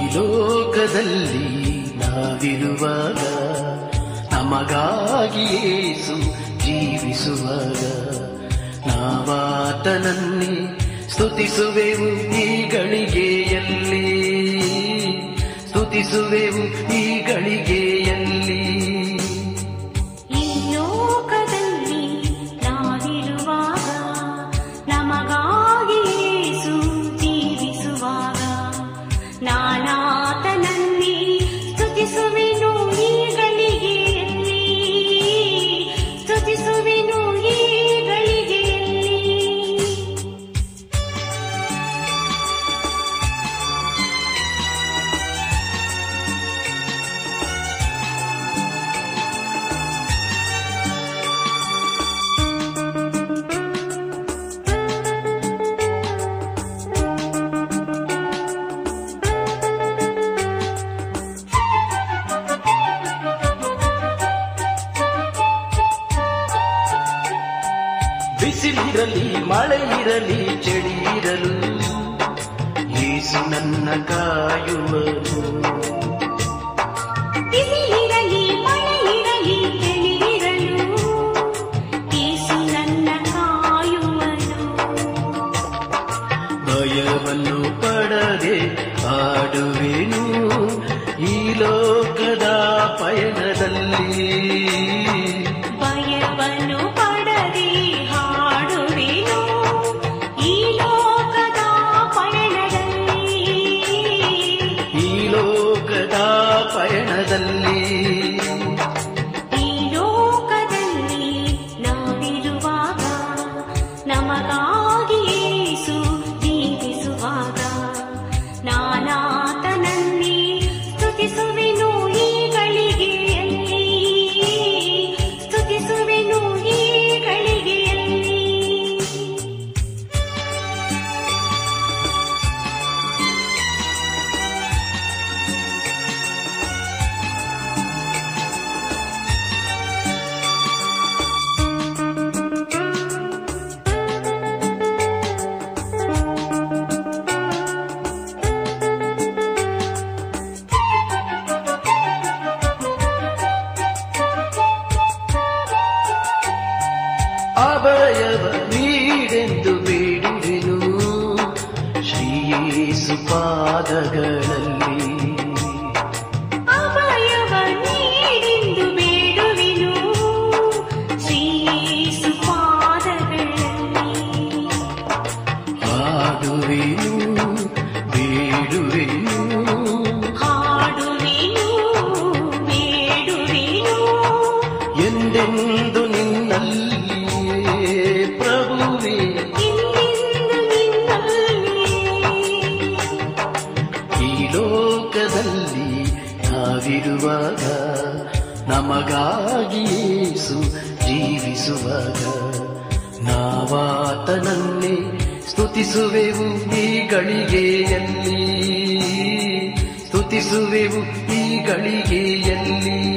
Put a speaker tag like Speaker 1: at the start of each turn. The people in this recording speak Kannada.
Speaker 1: ಲೋಕದಲ್ಲಿ ನಾವಿರುವಾಗ ನಮಗಾಗಿ ಯೇಸು ಜೀವಿಸುವಾಗ ನಾವಾತನನ್ನೇ ಸ್ತುತಿಸುವೆವು ಈ ಗಳಿಗೆಯಲ್ಲಿ ಸ್ತುತಿಸುವೆವು ಈ ಗಳಿಗೆಯಲ್ಲಿ
Speaker 2: ಈ ಲೋಕದಲ್ಲಿ ನಾವಿರುವಾಗ ನಮಗಾಗಿ ಯೇಸು ಜೀವಿಸುವಾಗ ನಾನಾತನನ್ನೇ ಸ್ತುತಿಸುವೆನು ಈ ಗಳಿಗೆಯಲ್ಲಿ ಸ್ತುತಿಸುವೆನು ಈ ಗಳಿಗೆಯಲ್ಲಿ
Speaker 1: ಬಿಸಿಲಿರಲಿ ಮಳೆ ಇರಲಿ ಚಳಿ ಇರಲು ಯೇಸು ನನ್ನ ಕಾಯುವನು
Speaker 2: ಬಿಸಿಲಿರಲಿ ಮಳೆ ಇರಲಿ ಚಳಿಯಿರಲು ಯೇಸು ನನ್ನ ಕಾಯುವನು
Speaker 1: ಭಯವನ್ನು ಪಡದೆ ಆಡುವೆನು ಈ ಲೋಕದ ಪಯಣದಲ್ಲಿ
Speaker 2: ಭಯವನ್ನು ಪಡದೆ ಹಾಡುವೆನು ಈ ಲೋಕದ ಪಯಣದಲ್ಲಿ
Speaker 1: ಈ ಲೋಕದ ಪಯಣದಲ್ಲಿ
Speaker 2: ಈ ಲೋಕದಲ್ಲಿ ನಾವಿರುವಾಗ ನಮಗಾಗಿ ಯೇಸು ಜೀವಿಸುವಾಗ ನಾನಾತನನ್ನೇ ಸ್ತುತಿಸುವೆನು ಈ ಗಳಿಗೆಯಲ್ಲಿ ಸ್ತುತಿಸುವೆನು ಈ ಗಳಿಗೆಯಲ್ಲಿ
Speaker 1: ಅಭಯವ ನೀಡೆಂದು ಬೇಡುವೆನು ಶ್ರೀಯೇಸು ಪಾದಗಳಲ್ಲಿ
Speaker 2: ಅಭಯವ ನೀಡೆಂದು ಬೇಡುವೆನು ಶ್ರೀಯೇಸು ಪಾದಗಳಲ್ಲಿ
Speaker 1: ಹಾಡುವೆನು ಬೇಡುವೆನು
Speaker 2: ಹಾಡುವೆನು ಬೇಡುವೆನು
Speaker 1: ಎಂದೆಂದು ನಿನ್ನಲ್ಲಿಯೇ ಪ್ರಭುವೇ
Speaker 2: ಇನ್ನೆಂದು ನಿನ್ನಲ್ಲಿ
Speaker 1: ಈ ಲೋಕದಲ್ಲಿ ನಾವಿರುವಾಗ ನಮಗಾಗಿ ಯೇಸು ಜೀವಿಸುವಾಗ ನಾವಾತನನ್ನೇ ಸ್ತುತಿಸುವೆವು ಈ ಗಳಿಗೆಯಲ್ಲಿ ಸ್ತುತಿಸುವೆವು ಈ ಗಳಿಗೆಯಲ್ಲಿ